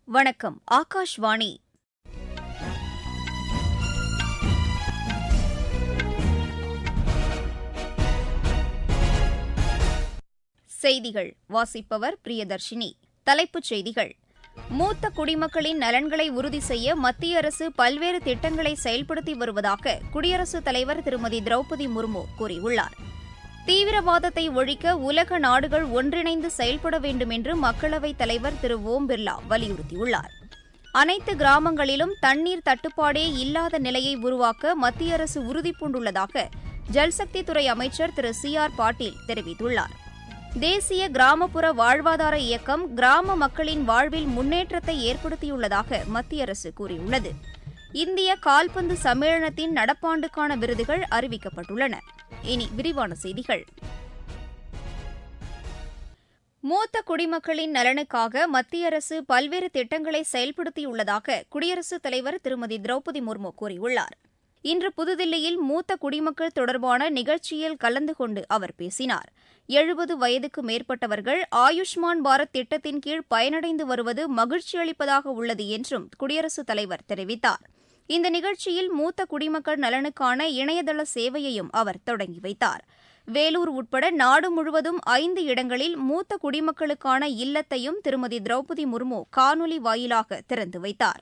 வணக்கம் ஆகாஷ்வாணி செய்திகள் வாசிப்பவர் பிரியதர்ஷினி தலைப்புச் செய்திகள் மூத்த குடிமக்களின் நலன்களை உறுதி செய்ய மத்திய அரசு பல்வேறு திட்டங்களை செயல்படுத்தி வருவதாக குடியரசுத் தலைவர் திருமதி திரௌபதி முர்மு கூறியுள்ளார் தீவிரவாதத்தை ஒழிக்க உலக நாடுகள் ஒன்றிணைந்து செயல்பட வேண்டும் என்று மக்களவைத் தலைவர் திரு ஓம் பிர்லா வலியுறுத்தியுள்ளார் அனைத்து கிராமங்களிலும் தண்ணீர் தட்டுப்பாடே இல்லாத நிலையை உருவாக்க மத்திய அரசு உறுதிபூண்டுள்ளதாக ஜல்சக்தித்துறை அமைச்சர் திரு சி ஆர் பாட்டீல் தெரிவித்துள்ளார் தேசிய கிராமப்புற வாழ்வாதார இயக்கம் கிராம மக்களின் வாழ்வில் முன்னேற்றத்தை ஏற்படுத்தியுள்ளதாக மத்திய அரசு கூறியுள்ளது இந்திய கால்பந்து சம்மேளனத்தின் நடப்பாண்டுக்கான விருதுகள் அறிவிக்கப்பட்டுள்ளன இனி விரிவான செய்திகள் மூத்த குடிமக்களின் நலனுக்காக மத்திய அரசு பல்வேறு திட்டங்களை செயல்படுத்தியுள்ளதாக குடியரசுத் தலைவர் திருமதி திரௌபதி முர்மு கூறியுள்ளார் இன்று புதுதில்லியில் மூத்த குடிமக்கள் தொடர்பான நிகழ்ச்சியில் கலந்து கொண்டு அவர் பேசினார் எழுபது வயதுக்கு மேற்பட்டவர்கள் ஆயுஷ்மான் பாரத் திட்டத்தின் கீழ் பயனடைந்து வருவது மகிழ்ச்சியளிப்பதாக உள்ளது என்றும் குடியரசுத் தலைவர் தெரிவித்தார் இந்த நிகழ்ச்சியில் மூத்த குடிமக்கள் நலனுக்கான இணையதள சேவையையும் அவர் தொடங்கி வைத்தார் வேலூர் உட்பட நாடு முழுவதும் ஐந்து இடங்களில் மூத்த குடிமக்களுக்கான இல்லத்தையும் திருமதி திரௌபதி முர்மு காணொலி வாயிலாக திறந்து வைத்தார்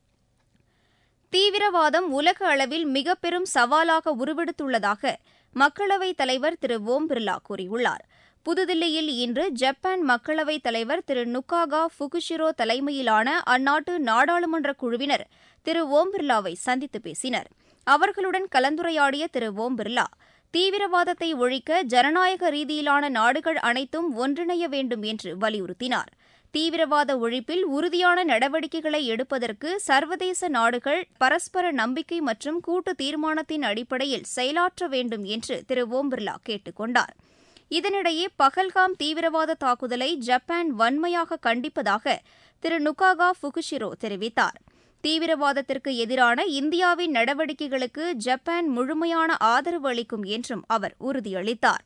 தீவிரவாதம் உலக அளவில் மிக பெரும் சவாலாக உருவெடுத்துள்ளதாக மக்களவைத் தலைவர் திரு ஓம் பிர்லா கூறியுள்ளார் புதுதில்லியில் இன்று ஜப்பான் மக்களவைத் தலைவர் திரு நுக்காகா ஃபுகுஷிரோ தலைமையிலான அந்நாட்டு நாடாளுமன்ற குழுவினர் திரு ஓம் பிர்லாவை சந்தித்து பேசினர் அவர்களுடன் கலந்துரையாடிய திரு ஓம் பிர்லா தீவிரவாதத்தை ஒழிக்க ஜனநாயக ரீதியிலான நாடுகள் அனைத்தும் ஒன்றிணைய வேண்டும் என்று வலியுறுத்தினார் தீவிரவாத ஒழிப்பில் உறுதியான நடவடிக்கைகளை எடுப்பதற்கு சர்வதேச நாடுகள் பரஸ்பர நம்பிக்கை மற்றும் கூட்டு தீர்மானத்தின் அடிப்படையில் செயலாற்ற வேண்டும் என்று திரு ஓம் பிர்லா கேட்டுக் கொண்டார் இதனிடையே பகல்காம் தீவிரவாத தாக்குதலை ஜப்பான் வன்மையாக கண்டிப்பதாக திரு நுகாகா ஃபுகுஷிரோ தெரிவித்தார் தீவிரவாதத்திற்கு எதிரான இந்தியாவின் நடவடிக்கைகளுக்கு ஜப்பான் முழுமையான ஆதரவு அளிக்கும் என்றும் அவர் உறுதியளித்தார்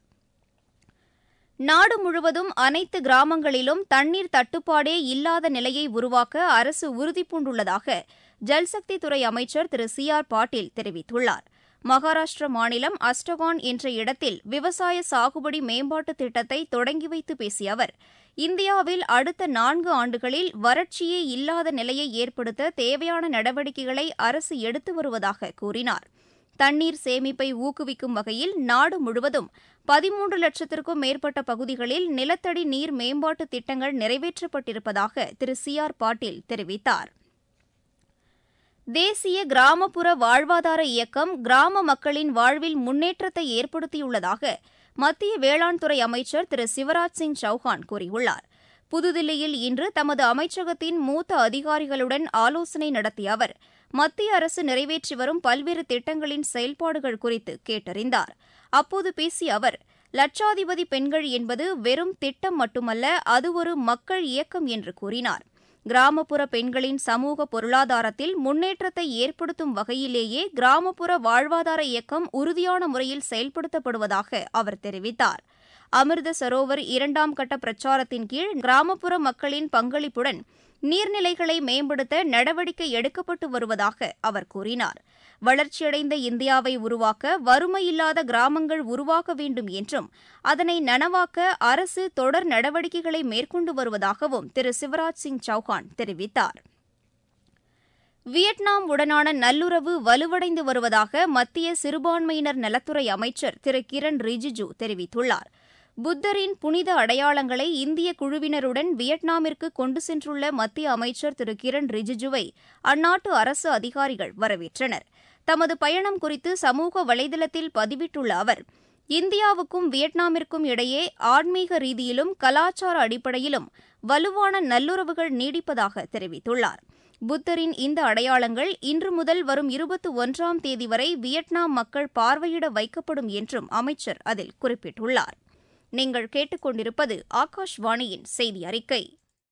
நாடு முழுவதும் அனைத்து கிராமங்களிலும் தண்ணீர் தட்டுப்பாடே இல்லாத நிலையை உருவாக்க அரசு உறுதிபூண்டுள்ளதாக ஜல்சக்தித்துறை அமைச்சர் திரு சி ஆர் பாட்டீல் தெரிவித்துள்ளார் மகாராஷ்டிர மாநிலம் அஸ்டகான் என்ற இடத்தில் விவசாய சாகுபடி மேம்பாட்டு திட்டத்தை தொடங்கி வைத்து பேசிய அவர் இந்தியாவில் அடுத்த நான்கு ஆண்டுகளில் வறட்சியே இல்லாத நிலையை ஏற்படுத்த தேவையான நடவடிக்கைகளை அரசு எடுத்து வருவதாக கூறினார் தண்ணீர் சேமிப்பை ஊக்குவிக்கும் வகையில் நாடு முழுவதும் பதிமூன்று லட்சத்திற்கும் மேற்பட்ட பகுதிகளில் நிலத்தடி நீர் மேம்பாட்டு திட்டங்கள் நிறைவேற்றப்பட்டிருப்பதாக திரு சி ஆர் பாட்டீல் தெரிவித்தார் தேசிய கிராமப்புற வாழ்வாதார இயக்கம் கிராம மக்களின் வாழ்வில் முன்னேற்றத்தை ஏற்படுத்தியுள்ளதாக மத்திய வேளாண் துறை அமைச்சர் திரு சிவராஜ் சிங் சௌஹான் கூறியுள்ளார் புதுதில்லியில் இன்று தமது அமைச்சகத்தின் மூத்த அதிகாரிகளுடன் ஆலோசனை நடத்திய அவர் மத்திய அரசு நிறைவேற்றி வரும் பல்வேறு திட்டங்களின் செயல்பாடுகள் குறித்து கேட்டறிந்தார் அப்போது பேசிய அவர் லட்சாதிபதி பெண்கள் என்பது வெறும் திட்டம் மட்டுமல்ல அது ஒரு மக்கள் இயக்கம் என்று கூறினார் கிராமப்புற பெண்களின் சமூக பொருளாதாரத்தில் முன்னேற்றத்தை ஏற்படுத்தும் வகையிலேயே கிராமப்புற வாழ்வாதார இயக்கம் உறுதியான முறையில் செயல்படுத்தப்படுவதாக அவர் தெரிவித்தார் அமிர்த சரோவர் இரண்டாம் கட்ட பிரச்சாரத்தின் கீழ் கிராமப்புற மக்களின் பங்களிப்புடன் நீர்நிலைகளை மேம்படுத்த நடவடிக்கை எடுக்கப்பட்டு வருவதாக அவர் கூறினார் வளர்ச்சியடைந்த இந்தியாவை உருவாக்க வறுமையில்லாத கிராமங்கள் உருவாக வேண்டும் என்றும் அதனை நனவாக்க அரசு தொடர் நடவடிக்கைகளை மேற்கொண்டு வருவதாகவும் திரு சிவராஜ் சிங் சௌஹான் தெரிவித்தார் வியட்நாம் உடனான நல்லுறவு வலுவடைந்து வருவதாக மத்திய சிறுபான்மையினர் நலத்துறை அமைச்சர் திரு கிரண் ரிஜிஜு தெரிவித்துள்ளார் புத்தரின் புனித அடையாளங்களை இந்திய குழுவினருடன் வியட்நாமிற்கு கொண்டு சென்றுள்ள மத்திய அமைச்சர் திரு கிரண் ரிஜிஜுவை அந்நாட்டு அரசு அதிகாரிகள் வரவேற்றனர் தமது பயணம் குறித்து சமூக வலைதளத்தில் பதிவிட்டுள்ள அவர் இந்தியாவுக்கும் வியட்நாமிற்கும் இடையே ஆன்மீக ரீதியிலும் கலாச்சார அடிப்படையிலும் வலுவான நல்லுறவுகள் நீடிப்பதாக தெரிவித்துள்ளார் புத்தரின் இந்த அடையாளங்கள் இன்று முதல் வரும் இருபத்தி ஒன்றாம் தேதி வரை வியட்நாம் மக்கள் பார்வையிட வைக்கப்படும் என்றும் அமைச்சர் அதில் குறிப்பிட்டுள்ளார் நீங்கள் கேட்டுக்கொண்டிருப்பது ஆகாஷ்வாணியின் செய்தி அறிக்கை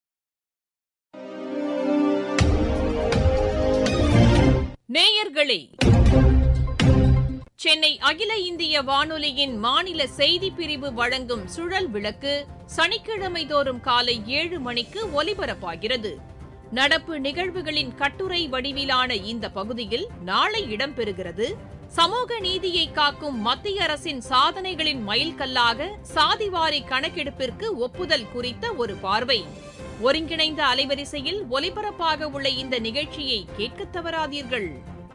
நேயர்களே சென்னை அகில இந்திய வானொலியின் மாநில செய்திப் பிரிவு வழங்கும் சுழல் விளக்கு சனிக்கிழமை தோறும் காலை ஏழு மணிக்கு ஒலிபரப்பாகிறது நடப்பு நிகழ்வுகளின் கட்டுரை வடிவிலான இந்த பகுதியில் நாளை இடம்பெறுகிறது சமூக நீதியை காக்கும் மத்திய அரசின் சாதனைகளின் மைல்கல்லாக சாதிவாரி கணக்கெடுப்பிற்கு ஒப்புதல் குறித்த ஒரு பார்வை ஒருங்கிணைந்த அலைவரிசையில் ஒலிபரப்பாக உள்ள இந்த நிகழ்ச்சியை கேட்க தவறாதீர்கள்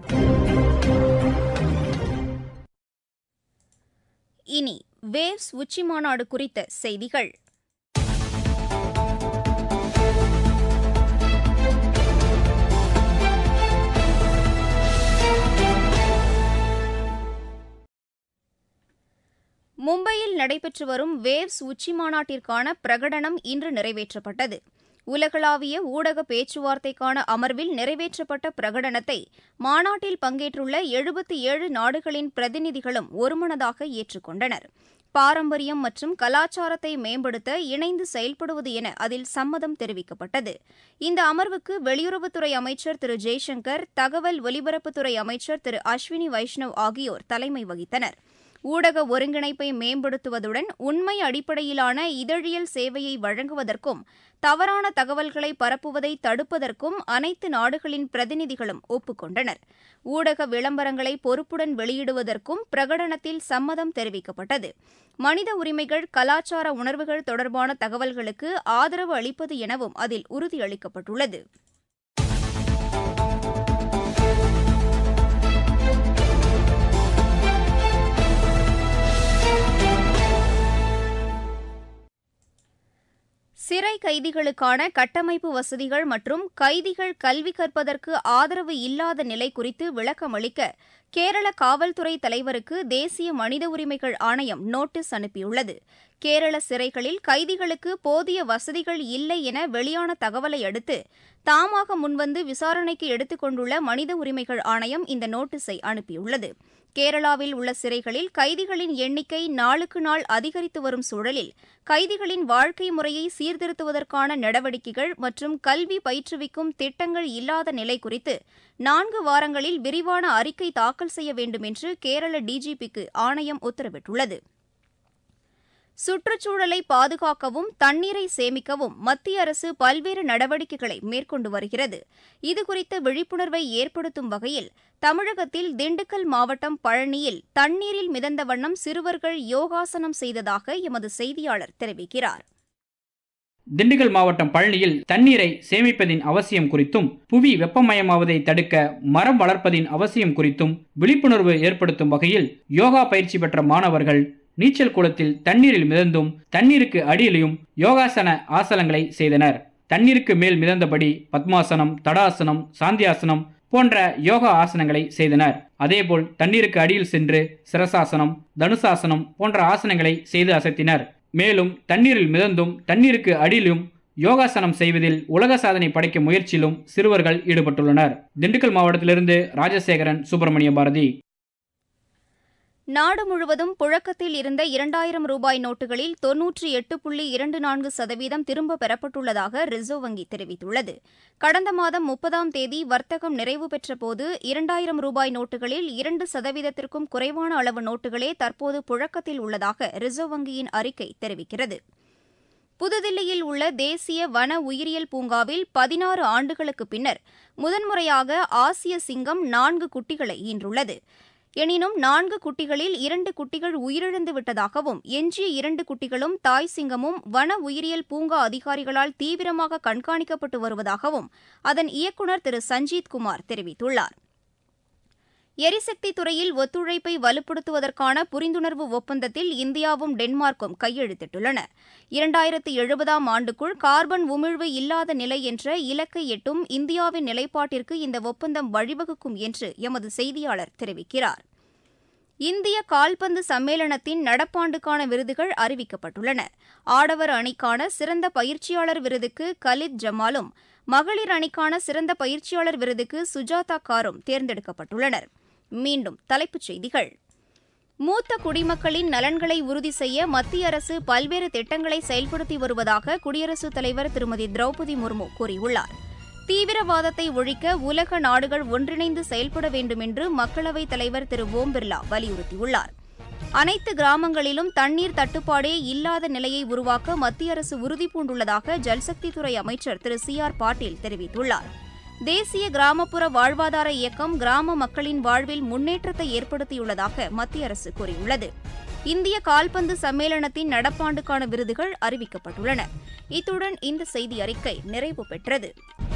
இனி வேவ்ஸ் உச்சிமாநாடு குறித்த செய்திகள் மும்பையில் நடைபெற்று வரும் வேவ்ஸ் உச்சிமாநாட்டிற்கான பிரகடனம் இன்று நிறைவேற்றப்பட்டது உலகளாவிய ஊடக பேச்சுவார்த்தைக்கான அமர்வில் நிறைவேற்றப்பட்ட பிரகடனத்தை மாநாட்டில் பங்கேற்றுள்ள எழுபத்தி ஏழு நாடுகளின் பிரதிநிதிகளும் ஒருமனதாக ஏற்றுக்கொண்டனர் பாரம்பரியம் மற்றும் கலாச்சாரத்தை மேம்படுத்த இணைந்து செயல்படுவது என அதில் சம்மதம் தெரிவிக்கப்பட்டது இந்த அமர்வுக்கு வெளியுறவுத்துறை அமைச்சர் திரு ஜெய்சங்கர் தகவல் ஒலிபரப்புத்துறை அமைச்சர் திரு அஸ்வினி வைஷ்ணவ் ஆகியோர் தலைமை வகித்தனர் ஊடக ஒருங்கிணைப்பை மேம்படுத்துவதுடன் உண்மை அடிப்படையிலான இதழியல் சேவையை வழங்குவதற்கும் தவறான தகவல்களை பரப்புவதை தடுப்பதற்கும் அனைத்து நாடுகளின் பிரதிநிதிகளும் ஒப்புக்கொண்டனர் ஊடக விளம்பரங்களை பொறுப்புடன் வெளியிடுவதற்கும் பிரகடனத்தில் சம்மதம் தெரிவிக்கப்பட்டது மனித உரிமைகள் கலாச்சார உணர்வுகள் தொடர்பான தகவல்களுக்கு ஆதரவு அளிப்பது எனவும் அதில் உறுதியளிக்கப்பட்டுள்ளது சிறை கைதிகளுக்கான கட்டமைப்பு வசதிகள் மற்றும் கைதிகள் கல்வி கற்பதற்கு ஆதரவு இல்லாத நிலை குறித்து விளக்கமளிக்க கேரள காவல்துறை தலைவருக்கு தேசிய மனித உரிமைகள் ஆணையம் நோட்டீஸ் அனுப்பியுள்ளது கேரள சிறைகளில் கைதிகளுக்கு போதிய வசதிகள் இல்லை என வெளியான தகவலை அடுத்து தாமாக முன்வந்து விசாரணைக்கு எடுத்துக் கொண்டுள்ள மனித உரிமைகள் ஆணையம் இந்த நோட்டீஸை அனுப்பியுள்ளது கேரளாவில் உள்ள சிறைகளில் கைதிகளின் எண்ணிக்கை நாளுக்கு நாள் அதிகரித்து வரும் சூழலில் கைதிகளின் வாழ்க்கை முறையை சீர்திருத்துவதற்கான நடவடிக்கைகள் மற்றும் கல்வி பயிற்றுவிக்கும் திட்டங்கள் இல்லாத நிலை குறித்து நான்கு வாரங்களில் விரிவான அறிக்கை தாக்கல் செய்ய வேண்டும் என்று கேரள டிஜிபிக்கு ஆணையம் உத்தரவிட்டுள்ளது சுற்றுச்சூழலை பாதுகாக்கவும் தண்ணீரை சேமிக்கவும் மத்திய அரசு பல்வேறு நடவடிக்கைகளை மேற்கொண்டு வருகிறது இதுகுறித்த விழிப்புணர்வை ஏற்படுத்தும் வகையில் தமிழகத்தில் திண்டுக்கல் மாவட்டம் பழனியில் தண்ணீரில் மிதந்த வண்ணம் சிறுவர்கள் யோகாசனம் செய்ததாக எமது செய்தியாளர் தெரிவிக்கிறார் திண்டுக்கல் மாவட்டம் பழனியில் தண்ணீரை சேமிப்பதின் அவசியம் குறித்தும் புவி வெப்பமயமாவதை தடுக்க மரம் வளர்ப்பதின் அவசியம் குறித்தும் விழிப்புணர்வு ஏற்படுத்தும் வகையில் யோகா பயிற்சி பெற்ற மாணவர்கள் நீச்சல் குளத்தில் தண்ணீரில் மிதந்தும் தண்ணீருக்கு அடியிலையும் யோகாசன ஆசனங்களை செய்தனர் தண்ணீருக்கு மேல் மிதந்தபடி பத்மாசனம் தடாசனம் சாந்தியாசனம் போன்ற யோகா ஆசனங்களை செய்தனர் அதேபோல் தண்ணீருக்கு அடியில் சென்று சிரசாசனம் தனுசாசனம் போன்ற ஆசனங்களை செய்து அசத்தினர் மேலும் தண்ணீரில் மிதந்தும் தண்ணீருக்கு அடியிலும் யோகாசனம் செய்வதில் உலக சாதனை படைக்க முயற்சியிலும் சிறுவர்கள் ஈடுபட்டுள்ளனர் திண்டுக்கல் மாவட்டத்திலிருந்து ராஜசேகரன் சுப்பிரமணிய பாரதி நாடு முழுவதும் புழக்கத்தில் இருந்த இரண்டாயிரம் ரூபாய் நோட்டுகளில் தொன்னூற்றி எட்டு புள்ளி இரண்டு நான்கு சதவீதம் திரும்பப் பெறப்பட்டுள்ளதாக ரிசர்வ் வங்கி தெரிவித்துள்ளது கடந்த மாதம் முப்பதாம் தேதி வர்த்தகம் நிறைவு பெற்றபோது இரண்டாயிரம் ரூபாய் நோட்டுகளில் இரண்டு சதவீதத்திற்கும் குறைவான அளவு நோட்டுகளே தற்போது புழக்கத்தில் உள்ளதாக ரிசர்வ் வங்கியின் அறிக்கை தெரிவிக்கிறது புதுதில்லியில் உள்ள தேசிய வன உயிரியல் பூங்காவில் பதினாறு ஆண்டுகளுக்கு பின்னர் முதன்முறையாக ஆசிய சிங்கம் நான்கு குட்டிகளை ஈன்றுள்ளது எனினும் நான்கு குட்டிகளில் இரண்டு குட்டிகள் உயிரிழந்து விட்டதாகவும் எஞ்சிய இரண்டு குட்டிகளும் தாய் சிங்கமும் வன உயிரியல் பூங்கா அதிகாரிகளால் தீவிரமாக கண்காணிக்கப்பட்டு வருவதாகவும் அதன் இயக்குநர் திரு சஞ்சீத் குமார் தெரிவித்துள்ளார் எரிசக்தி துறையில் ஒத்துழைப்பை வலுப்படுத்துவதற்கான புரிந்துணர்வு ஒப்பந்தத்தில் இந்தியாவும் டென்மார்க்கும் கையெழுத்திட்டுள்ளன இரண்டாயிரத்து எழுபதாம் ஆண்டுக்குள் கார்பன் உமிழ்வு இல்லாத நிலை என்ற இலக்கை எட்டும் இந்தியாவின் நிலைப்பாட்டிற்கு இந்த ஒப்பந்தம் வழிவகுக்கும் என்று எமது செய்தியாளர் தெரிவிக்கிறார் இந்திய கால்பந்து சம்மேளனத்தின் நடப்பாண்டுக்கான விருதுகள் அறிவிக்கப்பட்டுள்ளன ஆடவர் அணிக்கான சிறந்த பயிற்சியாளர் விருதுக்கு கலித் ஜமாலும் மகளிர் அணிக்கான சிறந்த பயிற்சியாளர் விருதுக்கு சுஜாதா காரும் தேர்ந்தெடுக்கப்பட்டுள்ளனர் மீண்டும் தலைப்புச் செய்திகள் மூத்த குடிமக்களின் நலன்களை உறுதி செய்ய மத்திய அரசு பல்வேறு திட்டங்களை செயல்படுத்தி வருவதாக குடியரசுத் தலைவர் திருமதி திரௌபதி முர்மு கூறியுள்ளார் தீவிரவாதத்தை ஒழிக்க உலக நாடுகள் ஒன்றிணைந்து செயல்பட வேண்டும் என்று மக்களவைத் தலைவர் திரு ஓம் பிர்லா வலியுறுத்தியுள்ளார் அனைத்து கிராமங்களிலும் தண்ணீர் தட்டுப்பாடே இல்லாத நிலையை உருவாக்க மத்திய அரசு உறுதிபூண்டுள்ளதாக ஜல்சக்தித்துறை அமைச்சர் திரு சி ஆர் பாட்டீல் தெரிவித்துள்ளார் தேசிய கிராமப்புற வாழ்வாதார இயக்கம் கிராம மக்களின் வாழ்வில் முன்னேற்றத்தை ஏற்படுத்தியுள்ளதாக மத்திய அரசு கூறியுள்ளது இந்திய கால்பந்து சம்மேளனத்தின் நடப்பாண்டுக்கான விருதுகள் அறிவிக்கப்பட்டுள்ளன இத்துடன் இந்த செய்தி அறிக்கை நிறைவு பெற்றது